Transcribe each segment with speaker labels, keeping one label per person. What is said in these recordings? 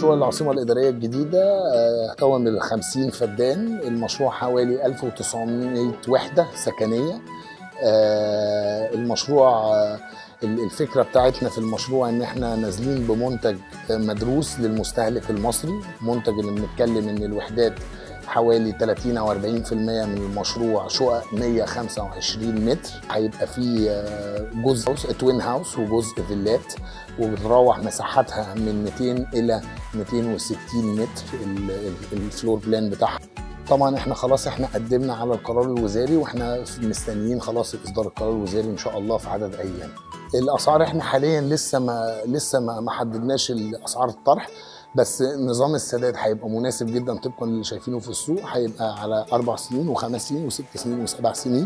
Speaker 1: مشروع العاصمة الإدارية الجديدة آه، كون من 50 فدان المشروع حوالي 1900 وحدة سكنية آه، المشروع آه، الفكرة بتاعتنا في المشروع ان احنا نازلين بمنتج مدروس للمستهلك المصري منتج اللي بنتكلم ان الوحدات حوالي 30 او 40% من المشروع شقق 125 متر هيبقى فيه آه، جزء توين هاوس وجزء فيلات وبتراوح مساحتها من 200 الى 260 متر ال- ال- الفلور بلان بتاعها طبعا احنا خلاص احنا قدمنا على القرار الوزاري واحنا مستنيين خلاص اصدار القرار الوزاري ان شاء الله في عدد ايام الاسعار احنا حاليا لسه ما لسه ما ما حددناش الاسعار الطرح بس نظام السداد هيبقى مناسب جدا طبقا اللي شايفينه في السوق هيبقى على اربع سنين وخمس سنين وست سنين وسبع سنين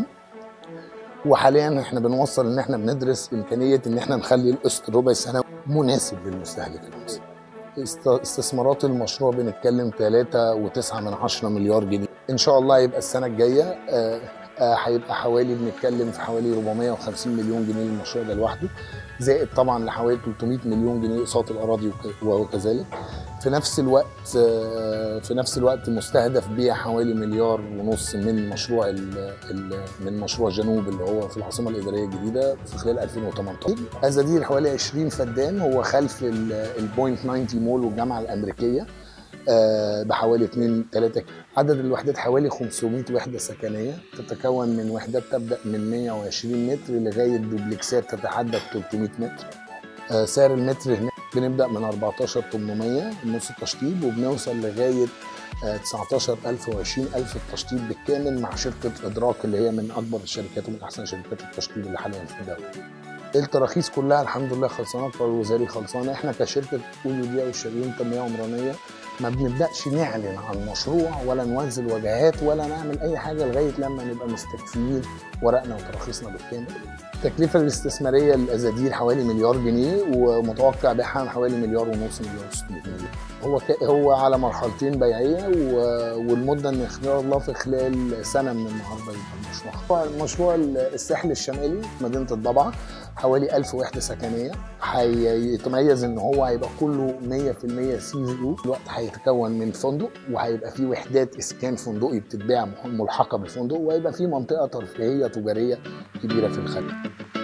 Speaker 1: وحاليا احنا بنوصل ان احنا بندرس امكانيه ان احنا نخلي القسط الربع سنه مناسب للمستهلك المصري است- استثمارات المشروع بنتكلم 3.9 من 10 مليار جنيه ان شاء الله يبقى السنه الجايه آه، آه، هيبقى حوالي بنتكلم في حوالي 450 مليون جنيه المشروع ده لوحده زائد طبعا لحوالي 300 مليون جنيه اقساط الاراضي وك- وكذلك في نفس الوقت آه، في نفس الوقت مستهدف بيع حوالي مليار ونص من مشروع ال ال من مشروع جنوب اللي هو في العاصمه الاداريه الجديده في خلال 2018 ازادير حوالي 20 فدان هو خلف ال- البوينت 90 مول والجامعه الامريكيه آه، بحوالي 2 3 عدد الوحدات حوالي 500 وحده سكنيه تتكون من وحدات تبدا من 120 متر لغايه دوبلكسات تتعدى 300 متر آه، سعر المتر هناك بنبدا من 14800 نص التشطيب وبنوصل لغايه آه، 19000 و20000 التشطيب بالكامل مع شركه ادراك اللي هي من اكبر الشركات ومن احسن شركات التشطيب اللي حاليا في الدوله. التراخيص كلها الحمد لله خلصانه القرار الوزاري خلصانه احنا كشركه اوليو دي والشريون تنميه عمرانيه ما بنبداش نعلن عن مشروع ولا ننزل وجهات ولا نعمل اي حاجه لغايه لما نبقى مستكفيين ورقنا وتراخيصنا بالكامل التكلفه الاستثماريه للازادير حوالي مليار جنيه ومتوقع بيعها حوالي مليار ونص مليار و600 مليون هو ك... هو على مرحلتين بيعيه و... والمده ان شاء الله في خلال سنه من النهارده يبقى المشروع المشروع الساحل الشمالي مدينه الضبعه حوالي 1000 وحده سكنيه هيتميز ان هو هيبقى كله 100% سي فيو الوقت هيتكون من فندق وهيبقى فيه وحدات اسكان فندقي بتتباع ملحقه بالفندق وهيبقى فيه منطقه ترفيهيه تجاريه كبيره في الخليج